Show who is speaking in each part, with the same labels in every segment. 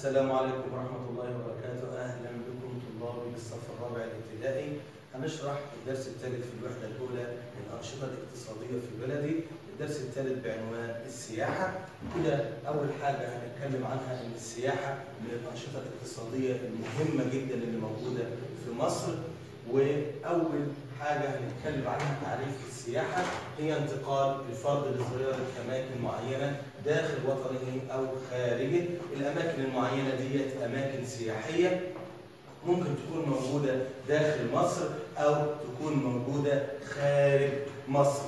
Speaker 1: السلام عليكم ورحمة الله وبركاته أهلا بكم طلابي بالصف الرابع الابتدائي هنشرح الدرس الثالث في الوحدة الأولى الأنشطة الاقتصادية في بلدي الدرس الثالث بعنوان السياحة كده أول حاجة هنتكلم عنها إن السياحة من الأنشطة الاقتصادية المهمة جدا اللي موجودة في مصر وأول حاجة هنتكلم عنها تعريف السياحة هي انتقال الفرد لزيارة أماكن معينة داخل وطنه أو خارجه الأماكن المعينة ديت أماكن سياحية ممكن تكون موجودة داخل مصر أو تكون موجودة خارج مصر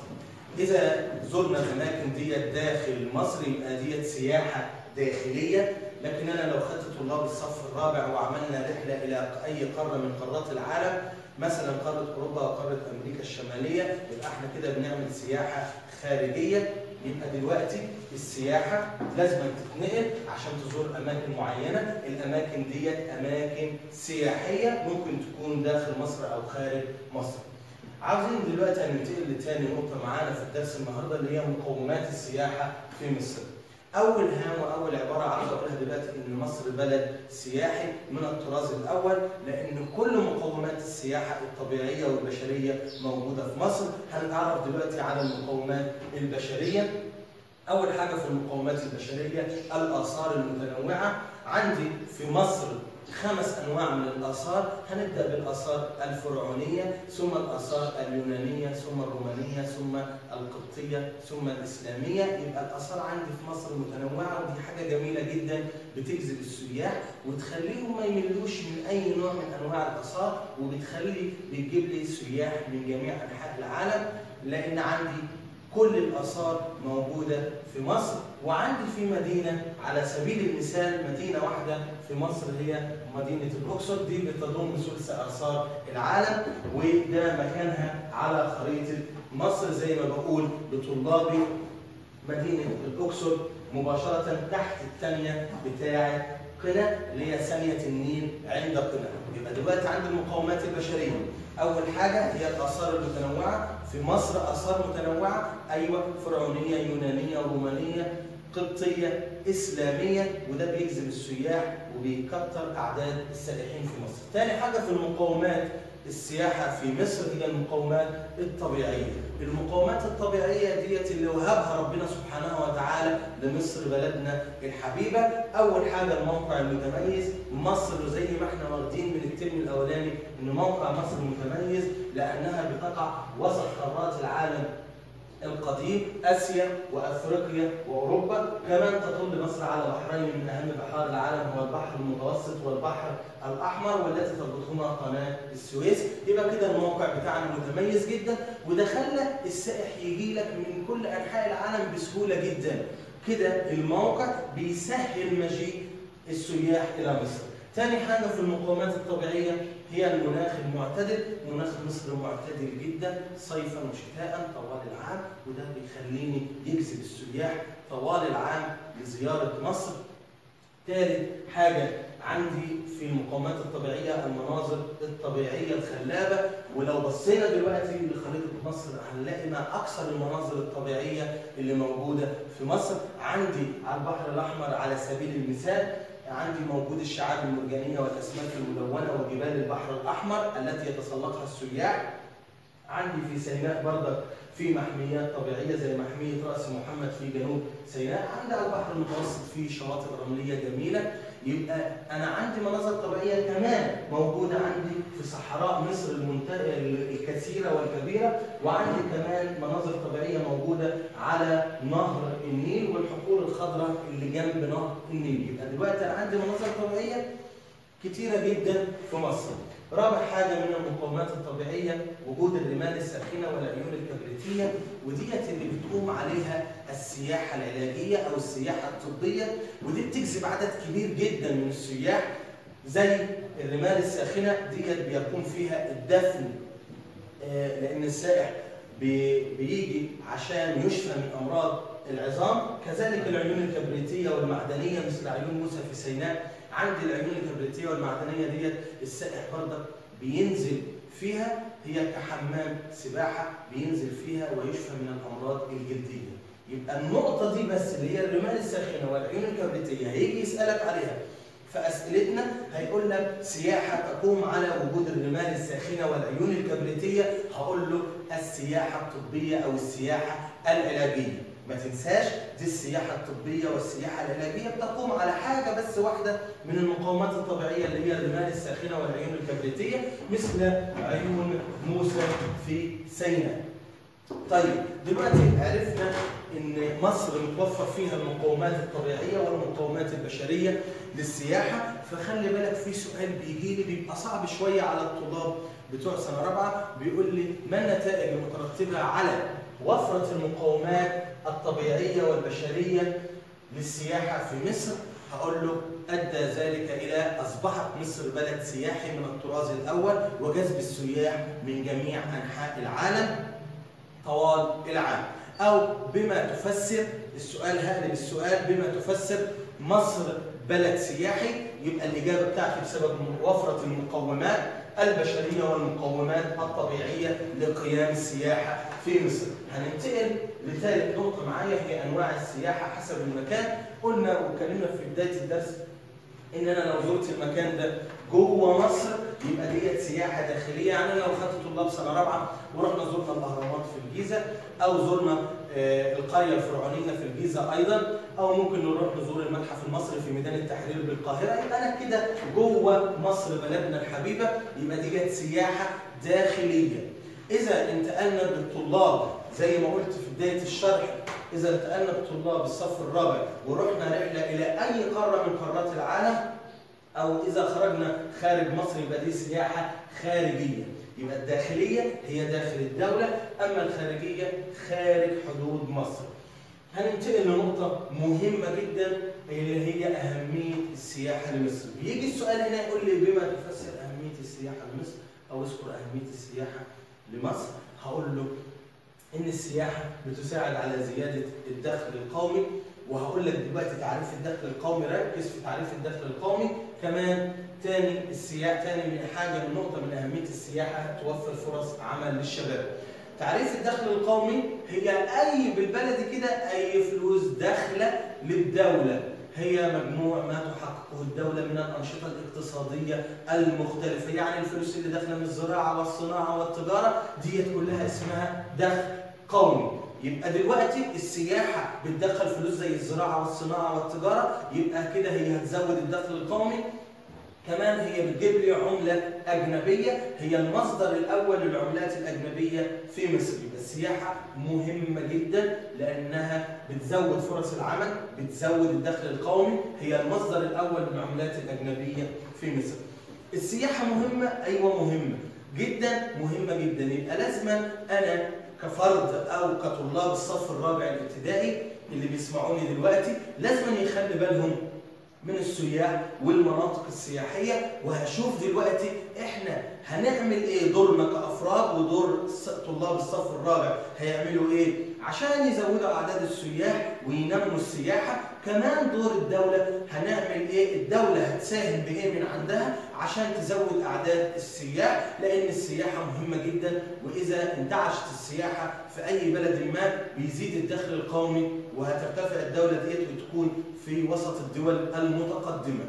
Speaker 1: إذا زرنا الأماكن ديت داخل مصر يبقى ديت سياحة داخلية لكن أنا لو خدت طلاب الصف الرابع وعملنا رحلة إلى أي قارة من قارات العالم مثلا قارة أوروبا وقارة أمريكا الشمالية يبقى احنا كده بنعمل سياحة خارجية يبقى دلوقتي السياحة لازم تتنقل عشان تزور أماكن معينة الأماكن ديت أماكن سياحية ممكن تكون داخل مصر أو خارج مصر عاوزين دلوقتي هننتقل لتاني نقطة معانا في الدرس النهاردة اللي هي مقومات السياحة في مصر أول هام وأول عبارة عاوز أقولها دلوقتي إن مصر بلد سياحي من الطراز الأول لأن كل مقومات السياحة الطبيعية والبشرية موجودة في مصر هنتعرف دلوقتي على المقومات البشرية أول حاجة في المقومات البشرية الآثار المتنوعة عندي في مصر خمس انواع من الاثار هنبدا بالاثار الفرعونيه ثم الاثار اليونانيه ثم الرومانيه ثم القبطيه ثم الاسلاميه يبقى الاثار عندي في مصر متنوعه ودي حاجه جميله جدا بتجذب السياح وتخليهم ما يملوش من اي نوع من انواع الاثار وبتخلي بتجيب لي سياح من جميع انحاء العالم لان عندي كل الآثار موجودة في مصر وعندي في مدينة على سبيل المثال مدينة واحدة في مصر هي مدينة الأقصر دي بتضم ثلث آثار العالم وده مكانها على خريطة مصر زي ما بقول لطلابي مدينة الأقصر مباشرة تحت الثانية بتاعة قنا اللي هي ثانية النيل عند قنا يبقى دلوقتي عندي المقومات البشرية أول حاجة هي الآثار المتنوعة في مصر آثار متنوعة أيوة فرعونية يونانية رومانية قبطية إسلامية وده بيجذب السياح وبيكتر أعداد السائحين في مصر. تاني حاجة في المقومات السياحة في مصر هي المقومات الطبيعية. المقومات الطبيعية ديت اللي وهبها ربنا سبحانه وتعالى لمصر بلدنا الحبيبة. أول حاجة الموقع المتميز، مصر زي ما احنا واخدين من الترم الأولاني إن موقع مصر متميز لأنها بتقع وسط قارات العالم القديم اسيا وافريقيا واوروبا كمان تطل مصر على بحرين من اهم بحار العالم هو البحر المتوسط والبحر الاحمر والتي تربطهما قناه السويس يبقى كده الموقع بتاعنا متميز جدا وده خلى السائح يجي لك من كل انحاء العالم بسهوله جدا كده الموقع بيسهل مجيء السياح الى مصر ثاني حاجة في المقومات الطبيعية هي المناخ المعتدل، مناخ مصر معتدل جدا صيفا وشتاء طوال العام وده بيخليني يجذب السياح طوال العام لزيارة مصر. ثالث حاجة عندي في المقومات الطبيعية المناظر الطبيعية الخلابة ولو بصينا دلوقتي لخريطة مصر هنلاقي ما أكثر المناظر الطبيعية اللي موجودة في مصر عندي على البحر الأحمر على سبيل المثال عندي موجود الشعاب المرجانية والأسماك الملونة وجبال البحر الأحمر التي يتسلقها السياح عندي في سيناء برضك في محميات طبيعية زي محمية رأس محمد في جنوب سيناء عندي على البحر المتوسط في شواطئ رملية جميلة يبقى أنا عندي مناظر طبيعية كمان موجودة عندي في صحراء مصر الكثيرة والكبيرة وعندي كمان مناظر طبيعية موجودة على نهر النيل والحقول الخضراء اللي جنب نهر النيل يبقى دلوقتي أنا عندي مناظر طبيعية كتيرة جدا في مصر رابع حاجة من المقومات الطبيعية وجود الرمال الساخنة والعيون الكبريتية وديت اللي بتقوم عليها السياحة العلاجية أو السياحة الطبية ودي بتجذب عدد كبير جدا من السياح زي الرمال الساخنة ديت بيقوم فيها الدفن لأن السائح بيجي عشان يشفى من أمراض العظام كذلك العيون الكبريتية والمعدنية مثل عيون موسى في سيناء عندي العيون الكبريتيه والمعدنيه ديت السائح برضك بينزل فيها هي كحمام سباحه بينزل فيها ويشفى من الامراض الجلديه. يبقى النقطه دي بس اللي هي الرمال الساخنه والعيون الكبريتيه هيجي يسالك عليها فاسئلتنا هيقول لك سياحه تقوم على وجود الرمال الساخنه والعيون الكبريتيه هقول له السياحه الطبيه او السياحه العلاجيه ما تنساش دي السياحه الطبيه والسياحه العلاجيه بتقوم على حاجه بس واحده من المقومات الطبيعيه اللي هي الرمال الساخنه والعيون الكبريتيه مثل عيون موسى في سيناء. طيب دلوقتي عرفنا ان مصر متوفر فيها المقومات الطبيعيه والمقومات البشريه للسياحه فخلي بالك في سؤال بيجي لي بيبقى صعب شويه على الطلاب بتوع سنه رابعه بيقول لي ما النتائج المترتبه على وفره المقومات الطبيعيه والبشريه للسياحه في مصر هقول له ادى ذلك الى اصبحت مصر بلد سياحي من الطراز الاول وجذب السياح من جميع انحاء العالم طوال العام او بما تفسر السؤال هقلب السؤال بما تفسر مصر بلد سياحي يبقى الاجابه بتاعتي بسبب وفره المقومات البشريه والمقومات الطبيعيه لقيام السياحه في مصر. هننتقل لثالث نقطه معايا هي انواع السياحه حسب المكان. قلنا واتكلمنا في بدايه الدرس ان انا لو زرت المكان ده جوه مصر يبقى ديت سياحه داخليه يعني لو خدت طلاب سنه رابعه ورحنا زرنا الاهرامات في الجيزه او زرنا آه، القريه الفرعونيه في الجيزه ايضا او ممكن نروح نزور المتحف المصري في ميدان التحرير بالقاهره يبقى انا كده جوه مصر بلدنا الحبيبه يبقى ديت سياحه داخليه اذا انتقلنا بالطلاب زي ما قلت في بدايه الشرح اذا انتقلنا بالطلاب الصف الرابع ورحنا رحله الى اي قاره من قارات العالم او اذا خرجنا خارج مصر يبقى دي سياحه خارجيه يبقى الداخليه هي داخل الدوله اما الخارجيه خارج حدود مصر هننتقل لنقطة مهمة جدا اللي هي أهمية السياحة لمصر. بيجي السؤال هنا يقول لي بما تفسر أهمية السياحة لمصر أو اذكر أهمية السياحة لمصر. هقول له إن السياحة بتساعد على زيادة الدخل القومي وهقول لك دلوقتي تعريف الدخل القومي ركز في تعريف الدخل القومي كمان تاني السياحة تاني من حاجة من نقطة من أهمية السياحة توفر فرص عمل للشباب. تعريف الدخل القومي هي اي بالبلدي كده اي فلوس داخله للدوله هي مجموع ما تحققه الدوله من الانشطه الاقتصاديه المختلفه يعني الفلوس اللي داخله من الزراعه والصناعه والتجاره ديت كلها اسمها دخل قومي يبقى دلوقتي السياحه بتدخل فلوس زي الزراعه والصناعه والتجاره يبقى كده هي هتزود الدخل القومي كمان هي بتجيب لي عملة أجنبية هي المصدر الأول للعملات الأجنبية في مصر يبقى السياحة مهمة جدا لأنها بتزود فرص العمل بتزود الدخل القومي هي المصدر الأول للعملات الأجنبية في مصر السياحة مهمة أيوة مهمة جدا مهمة جدا يبقى لازم أنا كفرد أو كطلاب الصف الرابع الابتدائي اللي بيسمعوني دلوقتي لازم يخلي بالهم من السياح والمناطق السياحيه وهشوف دلوقتي احنا هنعمل ايه دورنا كافراد ودور طلاب الصف الرابع هيعملوا ايه عشان يزودوا اعداد السياح وينموا السياحه كمان دور الدوله هنعمل ايه الدوله هتساهم بايه من عندها عشان تزود اعداد السياح لان السياحه مهمه جدا واذا انتعشت السياحه في اي بلد ما بيزيد الدخل القومي وهترتفع الدوله ديت وتكون في وسط الدول المتقدمه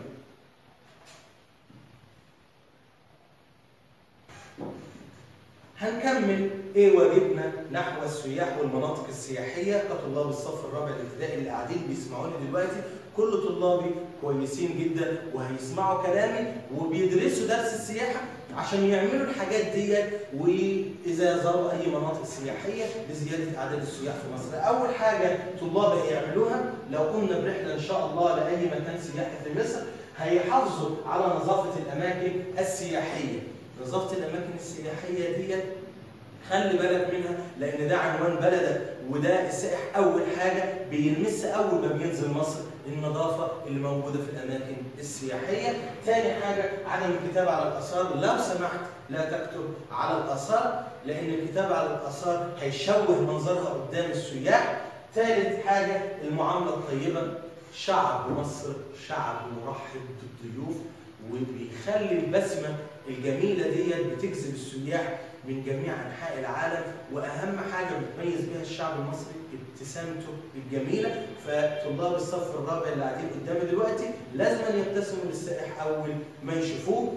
Speaker 1: هنكمل ايه واجبنا نحو السياح والمناطق السياحيه كطلاب الصف الرابع الابتدائي اللي قاعدين بيسمعوني دلوقتي كل طلابي كويسين جدا وهيسمعوا كلامي وبيدرسوا درس السياحه عشان يعملوا الحاجات ديت واذا زاروا اي مناطق سياحيه لزياده اعداد السياح في مصر. اول حاجه طلابي هيعملوها لو قمنا برحله ان شاء الله لاي مكان سياحي في مصر هيحافظوا على نظافه الاماكن السياحيه. نظافه الاماكن السياحيه ديت خلي بالك منها لان ده عنوان بلدك وده السائح اول حاجه بيلمسها اول ما بينزل مصر النظافه اللي موجوده في الاماكن السياحيه. ثاني حاجه عدم الكتابه على الاثار، لو سمحت لا تكتب على الاثار لان الكتابه على الاثار هيشوه منظرها قدام السياح. ثالث حاجه المعامله الطيبه شعب مصر شعب مرحب بالضيوف وبيخلي البسمه الجميله ديت بتجذب السياح من جميع انحاء العالم واهم حاجه بتميز بها الشعب المصري ابتسامته الجميله فطلاب الصف الرابع اللي قاعدين قدامي دلوقتي لازم يبتسموا للسائح اول ما يشوفوه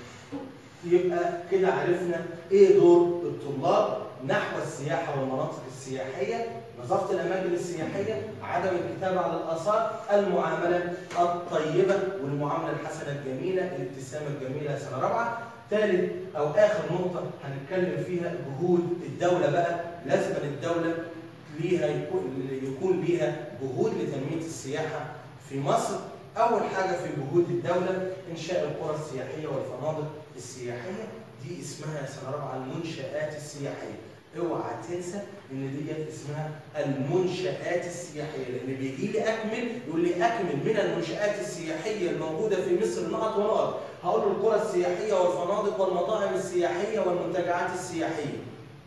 Speaker 1: يبقى كده عرفنا ايه دور الطلاب نحو السياحه والمناطق السياحيه نظافه الاماكن السياحيه عدم الكتابه على الاثار المعامله الطيبه والمعامله الحسنه الجميله الابتسامه الجميله سنه رابعه ثالث او اخر نقطه هنتكلم فيها جهود الدوله بقى لازم الدوله ليها يكون يكون ليها جهود لتنميه السياحه في مصر اول حاجه في جهود الدوله انشاء القرى السياحيه والفنادق السياحيه دي اسمها سنه رابعه المنشات السياحيه اوعى تنسى ان ديت اسمها المنشآت السياحيه لان بيجي لي اكمل يقول لي اكمل من المنشآت السياحيه الموجوده في مصر نقط ونقط هقول له القرى السياحيه والفنادق والمطاعم السياحيه والمنتجعات السياحيه.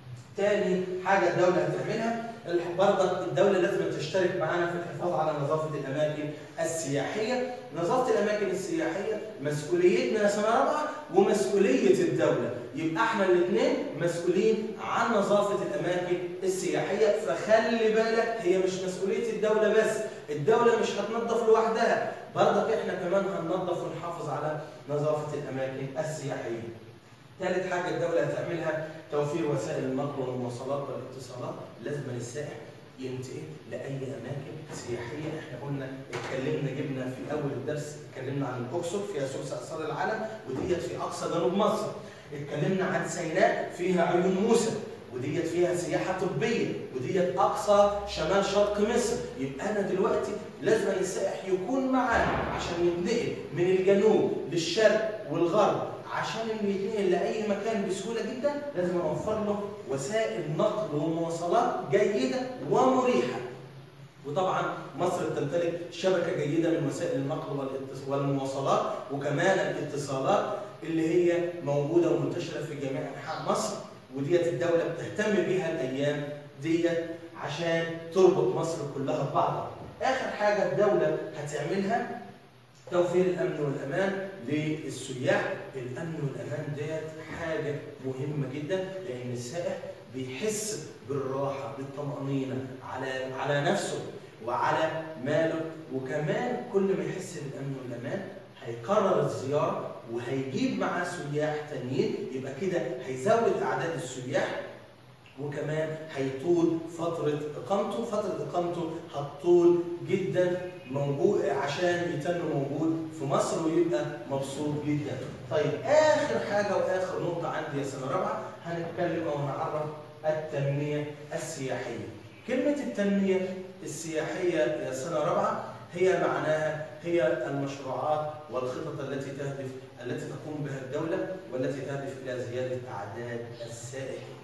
Speaker 1: تاني حاجه الدوله هتعملها برضك الدوله لازم تشترك معانا في الحفاظ على نظافه الاماكن السياحيه، نظافه الاماكن السياحيه مسؤوليتنا يا سنه رابعه ومسؤوليه الدوله، يبقى احنا الاثنين مسؤولين عن نظافه الاماكن السياحيه، فخلي بالك هي مش مسؤوليه الدوله بس، الدوله مش هتنظف لوحدها، برضك احنا كمان هننظف ونحافظ على نظافه الاماكن السياحيه. ثالث حاجه الدوله هتعملها توفير وسائل النقل والمواصلات والاتصالات لازم السائح ينتقل لاي اماكن سياحيه احنا قلنا اتكلمنا جبنا في اول الدرس اتكلمنا عن الاقصر فيها ثلث اثار العالم وديت في اقصى جنوب مصر اتكلمنا عن سيناء فيها عيون موسى وديت فيها سياحه طبيه وديت اقصى شمال شرق مصر يبقى انا دلوقتي لازم السائح يكون معانا عشان ينتقل من الجنوب للشرق والغرب عشان اللي يتنقل لاي مكان بسهوله جدا لازم اوفر له وسائل نقل ومواصلات جيده ومريحه. وطبعا مصر تمتلك شبكه جيده من وسائل النقل والمواصلات وكمان الاتصالات اللي هي موجوده ومنتشره في جميع انحاء مصر وديت الدوله بتهتم بيها الايام ديت عشان تربط مصر كلها ببعضها. اخر حاجه الدوله هتعملها توفير الامن والامان للسياح الامن والامان ديت حاجه مهمه جدا لان السائح بيحس بالراحه بالطمانينه على على نفسه وعلى ماله وكمان كل ما يحس بالامن والامان هيكرر الزياره وهيجيب معاه سياح تانيين يبقى كده هيزود اعداد السياح وكمان هيطول فترة إقامته، فترة إقامته هتطول جدا موجود عشان يتم موجود في مصر ويبقى مبسوط جدا. طيب آخر حاجة وآخر نقطة عندي يا سنة رابعة هنتكلم أو نعرف التنمية السياحية. كلمة التنمية السياحية يا سنة رابعة هي معناها هي المشروعات والخطط التي تهدف التي تقوم بها الدولة والتي تهدف إلى زيادة أعداد السائحين.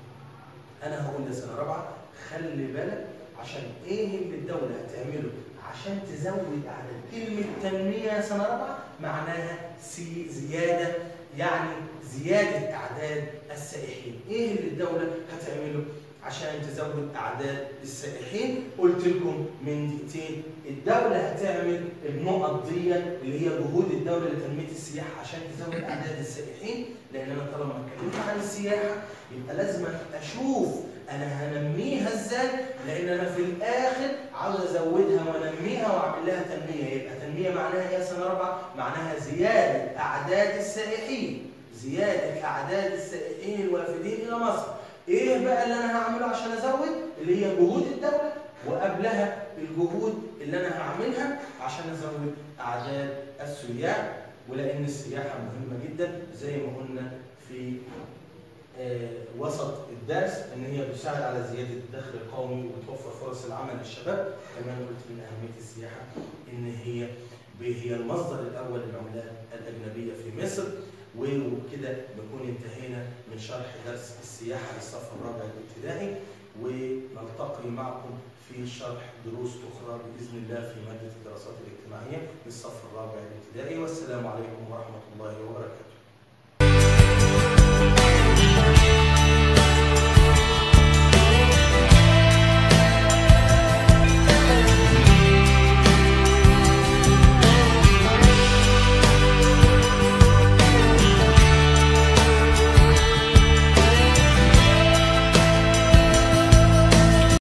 Speaker 1: انا هقول لسنه رابعه خلي بالك عشان ايه اللي الدوله هتعمله عشان تزود اعداد كلمه تنميه سنه رابعه معناها سي زياده يعني زياده اعداد السائحين ايه اللي الدوله هتعمله عشان تزود اعداد السائحين قلت لكم من دقيقتين الدوله هتعمل النقط دي اللي هي جهود الدوله لتنميه السياحه عشان تزود اعداد السائحين لان انا طالما اتكلمت عن السياحه يبقى لازم اشوف انا هنميها ازاي لان انا في الاخر عاوز ازودها وانميها واعمل لها تنميه يبقى تنميه معناها ايه يا سنه رابعه؟ معناها زياده اعداد السائحين زياده اعداد السائحين الوافدين الى مصر ايه بقى اللي انا هعمله عشان ازود اللي هي جهود الدوله وقبلها الجهود اللي انا هعملها عشان ازود اعداد السياح ولان السياحه مهمه جدا زي ما قلنا في آه وسط الدرس ان هي بتساعد على زياده الدخل القومي وتوفر فرص العمل للشباب كمان قلت من اهميه السياحه ان هي هي المصدر الاول للعملات الاجنبيه في مصر وبكده نكون انتهينا من شرح درس السياحه للصف الرابع الابتدائي ونلتقي معكم في شرح دروس اخرى باذن الله في ماده الدراسات الاجتماعيه للصف الرابع الابتدائي والسلام عليكم ورحمه الله وبركاته